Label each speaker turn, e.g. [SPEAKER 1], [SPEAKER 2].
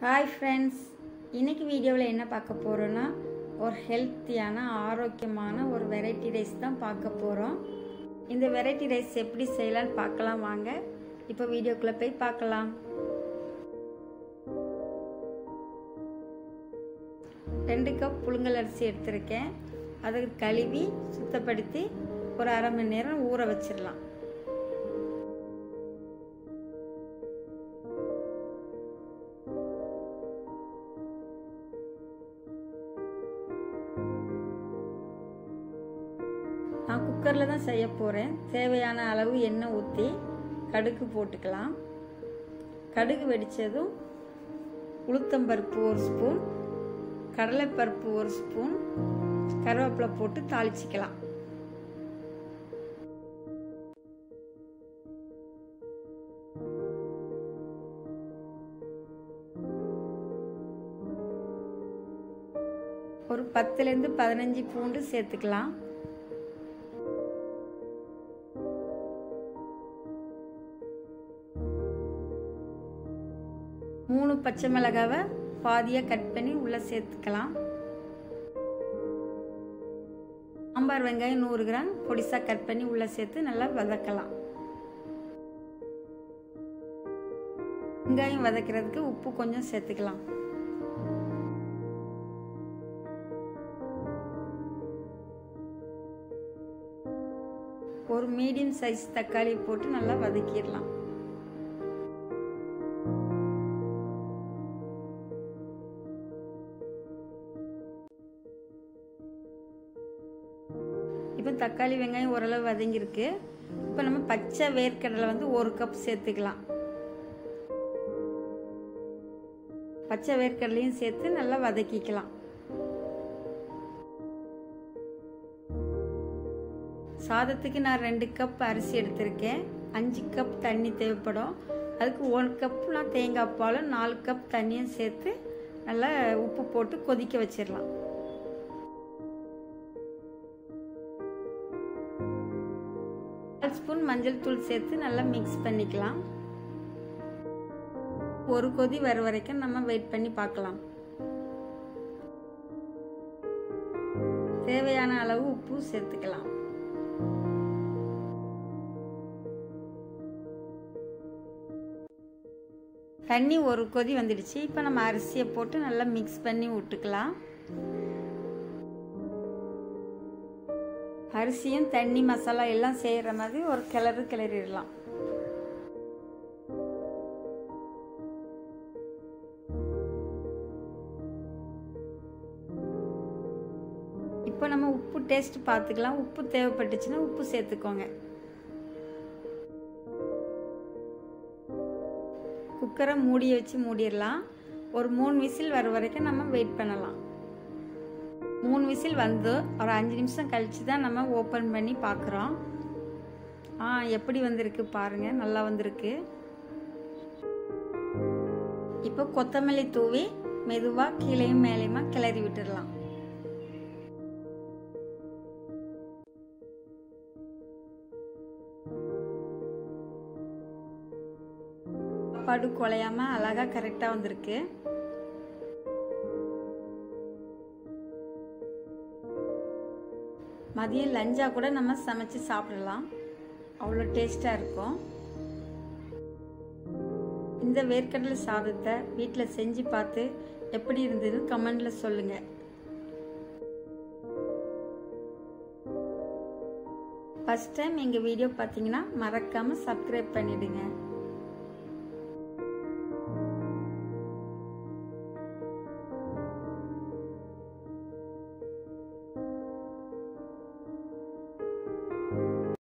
[SPEAKER 1] hi friends இன்னைக்கு வீடியோவில் என்ன பார்க்க போகிறோன்னா ஒரு ஹெல்த்தியான ஆரோக்கியமான ஒரு வெரைட்டி ரைஸ் தான் பார்க்க போகிறோம் இந்த வெரைட்டி ரைஸ் எப்படி செய்யலாம்னு பார்க்கலாம் வாங்க இப்போ வீடியோக்குள்ளே போய் பார்க்கலாம் ரெண்டு கப் புழுங்கல் அரிசி எடுத்திருக்கேன் அதை கழுவி சுத்தப்படுத்தி ஒரு அரை மணி நேரம் ஊற வச்சிடலாம் நான் குக்கரில் தான் செய்ய போகிறேன் தேவையான அளவு எண்ணெய் ஊற்றி கடுகு போட்டுக்கலாம் கடுகு வெடித்ததும் உளுத்தம்பருப்பு ஒரு ஸ்பூன் கடலைப்பருப்பு ஒரு ஸ்பூன் கருவேப்பிலை போட்டு தாளிச்சிக்கலாம் ஒரு பத்துலேருந்து பதினஞ்சு பூண்டு சேர்த்துக்கலாம் மூணு பச்சை மிளகாவை பாதியாக கட் பண்ணி உள்ளே சேர்த்துக்கலாம் சாம்பார் வெங்காயம் நூறு கிராம் பொடிசாக கட் பண்ணி உள்ளே சேர்த்து நல்லா வதக்கலாம் வெங்காயம் வதக்கிறதுக்கு உப்பு கொஞ்சம் சேர்த்துக்கலாம் ஒரு மீடியம் சைஸ் தக்காளி போட்டு நல்லா வதக்கிடலாம் இப்போ தக்காளி வெங்காயம் ஓரளவு வதங்கியிருக்கு இப்போ நம்ம பச்சை வேர்க்கடலை வந்து ஒரு கப் சேர்த்துக்கலாம் பச்சை வேர்க்கடலையும் சேர்த்து நல்லா வதக்கிக்கலாம் சாதத்துக்கு நான் ரெண்டு கப் அரிசி எடுத்திருக்கேன் அஞ்சு கப் தண்ணி தேவைப்படும் அதுக்கு ஒன் கப் நான் தேங்காய் பாலும் நாலு கப் தண்ணியும் சேர்த்து நல்லா உப்பு போட்டு கொதிக்க வச்சிடலாம் கால் ஸ்பூன் மஞ்சள் தூள் சேர்த்து நல்லா மிக்ஸ் பண்ணிக்கலாம் ஒரு கொதி வர வரைக்கும் நம்ம வெயிட் பண்ணி பார்க்கலாம் தேவையான அளவு உப்பு சேர்த்துக்கலாம் தண்ணி ஒரு கொதி வந்துடுச்சு இப்போ நம்ம அரிசியை போட்டு நல்லா மிக்ஸ் பண்ணி விட்டுக்கலாம் அரிசியும் தண்ணி மசாலா எல்லாம் செய்கிற மாதிரி ஒரு கிளறு கிளறிடலாம் இப்போ நம்ம உப்பு டேஸ்ட் பார்த்துக்கலாம் உப்பு தேவைப்பட்டுச்சுன்னா உப்பு சேர்த்துக்கோங்க குக்கரை மூடி வச்சு மூடிடலாம் ஒரு மூணு விசில் வர வரைக்கும் நம்ம வெயிட் பண்ணலாம் மூணு விசில் வந்து ஒரு அஞ்சு நிமிஷம் கழித்து தான் நம்ம ஓப்பன் பண்ணி பார்க்குறோம் ஆ எப்படி வந்திருக்கு பாருங்கள் நல்லா வந்திருக்கு இப்போ கொத்தமல்லி தூவி மெதுவாக கீழேயும் மேலேயுமா கிளறி விட்டுடலாம் சாப்பாடு குலையாம அழகாக கரெக்டாக வந்திருக்கு மதியம் லஞ்சாக கூட நம்ம சமைச்சு சாப்பிடலாம் அவ்வளோ டேஸ்ட்டாக இருக்கும் இந்த வேர்க்கடலை சாதத்தை வீட்டில் செஞ்சு பார்த்து எப்படி இருந்ததுன்னு கமெண்டில் சொல்லுங்கள் ஃபஸ்ட் டைம் எங்கள் வீடியோ பார்த்தீங்கன்னா மறக்காமல் சப்ஸ்கிரைப் பண்ணிவிடுங்க